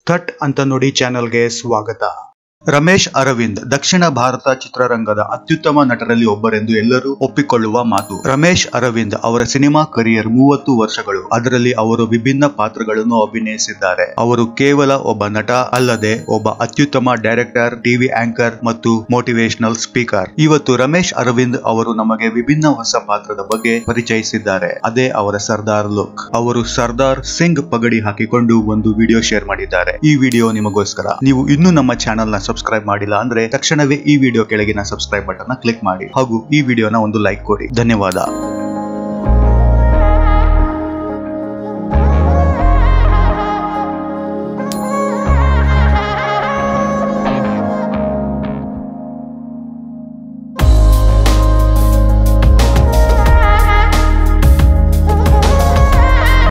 ಥಟ್ ಅಂತ ನುಡಿ ಚಾನೆಲ್ಗೆ ಸ್ವಾಗತ ರಮೇಶ್ ಅರವಿಂದ್ ದಕ್ಷಿಣ ಭಾರತ ಚಿತ್ರರಂಗದ ಅತ್ಯುತ್ತಮ ನಟರಲ್ಲಿ ಒಬ್ಬರೆಂದು ಎಲ್ಲರೂ ಒಪ್ಪಿಕೊಳ್ಳುವ ಮಾತು ರಮೇಶ್ ಅರವಿಂದ್ ಅವರ ಸಿನಿಮಾ ಕರಿಯರ್ ಮೂವತ್ತು ವರ್ಷಗಳು ಅದರಲ್ಲಿ ಅವರು ವಿಭಿನ್ನ ಪಾತ್ರಗಳನ್ನು ಅಭಿನಯಿಸಿದ್ದಾರೆ ಅವರು ಕೇವಲ ಒಬ್ಬ ನಟ ಅಲ್ಲದೆ ಒಬ್ಬ ಅತ್ಯುತ್ತಮ ಡೈರೆಕ್ಟರ್ ಟಿವಿ ಆಂಕರ್ ಮತ್ತು ಮೋಟಿವೇಶನಲ್ ಸ್ಪೀಕರ್ ಇವತ್ತು ರಮೇಶ್ ಅರವಿಂದ್ ಅವರು ನಮಗೆ ವಿಭಿನ್ನ ಹೊಸ ಪಾತ್ರದ ಬಗ್ಗೆ ಪರಿಚಯಿಸಿದ್ದಾರೆ ಅದೇ ಅವರ ಸರ್ದಾರ್ ಲುಕ್ ಅವರು ಸರ್ದಾರ್ ಸಿಂಗ್ ಪಗಡಿ ಹಾಕಿಕೊಂಡು ಒಂದು ವಿಡಿಯೋ ಶೇರ್ ಮಾಡಿದ್ದಾರೆ ಈ ವಿಡಿಯೋ ನಿಮಗೋಸ್ಕರ ನೀವು ಇನ್ನೂ ನಮ್ಮ ಚಾನೆಲ್ ನ ಸಬ್ಸ್ಕ್ರೈಬ್ ಮಾಡಿಲ್ಲ ಅಂದ್ರೆ ತಕ್ಷಣವೇ ಈ ವಿಡಿಯೋ ಕೆಳಗಿನ ಸಬ್ಸ್ಕ್ರೈಬ್ ಬಟನ್ ನ ಕ್ಲಿಕ್ ಮಾಡಿ ಹಾಗೂ ಈ ವಿಡಿಯೋನ ಒಂದು ಲೈಕ್ ಕೊಡಿ ಧನ್ಯವಾದ